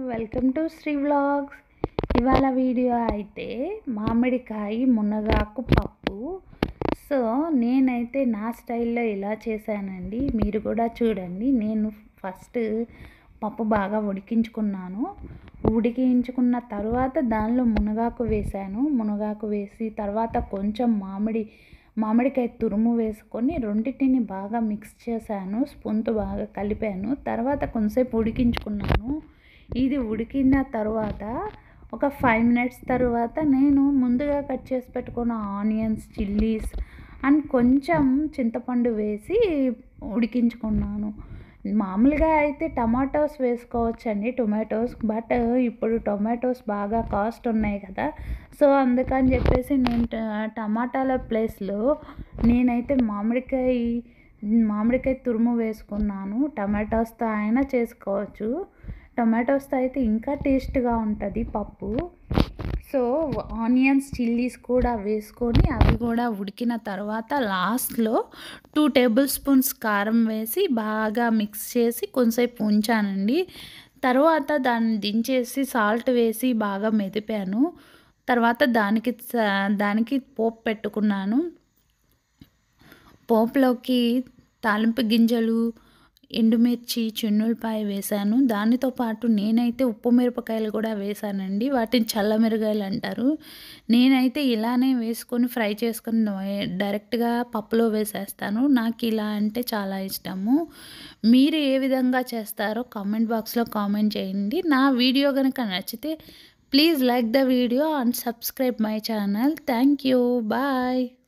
welcome to Sri vlogs ఇవాళ video అయితే మామిడికాయ మునగాకు పప్పు సో నేనైతే నా స్టైల్లో ఇలా చేశానండి మీరు కూడా చూడండి నేను ఫస్ట్ పప్పు బాగా ఉడికించుకున్నాను ఉడికించుకున్న తర్వాత దానిలో మునగాకు వేశాను మునగాకు వేసి తర్వాత కొంచెం మామిడి మామిడికాయ తురుము వేసుకొని రెండింటిని బాగా మిక్స్ చేశాను స్పూన్తో బాగా కలిపాను తర్వాత కొంతసేపు ఉడికించుకున్నాను ఇది ఉడికిన తర్వాత ఒక ఫైవ్ మినిట్స్ తర్వాత నేను ముందుగా కట్ చేసి పెట్టుకున్న ఆనియన్స్ చిల్లీస్ అండ్ కొంచెం చింతపండు వేసి ఉడికించుకున్నాను మామూలుగా అయితే టమాటోస్ వేసుకోవచ్చండి టొమాటోస్ బట్ ఇప్పుడు టొమాటోస్ బాగా కాస్ట్ ఉన్నాయి కదా సో అందుకని చెప్పేసి నేను ట- టమాటాల ప్లేస్లో నేనైతే మామిడికాయ మామిడికాయ తురుము వేసుకున్నాను టమాటోస్తో అయినా చేసుకోవచ్చు టొమాటోస్తో అయితే ఇంకా టేస్ట్గా ఉంటుంది పప్పు సో ఆనియన్స్ చిల్లీస్ కూడా వేసుకొని అవి కూడా ఉడికిన తర్వాత లాస్ట్లో టూ టేబుల్ స్పూన్స్ కారం వేసి బాగా మిక్స్ చేసి కొంతసేపు ఉంచానండి తర్వాత దాన్ని దించేసి సాల్ట్ వేసి బాగా మెదిపాను తర్వాత దానికి స- దానికి పోపు పెట్టుకున్నాను పోపులోకి తాలింపు గింజలు ఎండుమిర్చి చిన్నులపాయ వేశాను దానితో పాటు నేనైతే ఉప్పు మిరపకాయలు కూడా వేశానండి వాటిని చల్లమిరగాయలు అంటారు నేనైతే ఇలానే వేసుకొని ఫ్రై చేసుకొని డైరెక్ట్గా పప్పులో వేసేస్తాను నాకు ఇలా అంటే చాలా ఇష్టము మీరు ఏ విధంగా చేస్తారో కామెంట్ బాక్స్లో కామెంట్ చేయండి నా వీడియో కనుక నచ్చితే please like the video and subscribe my channel thank you bye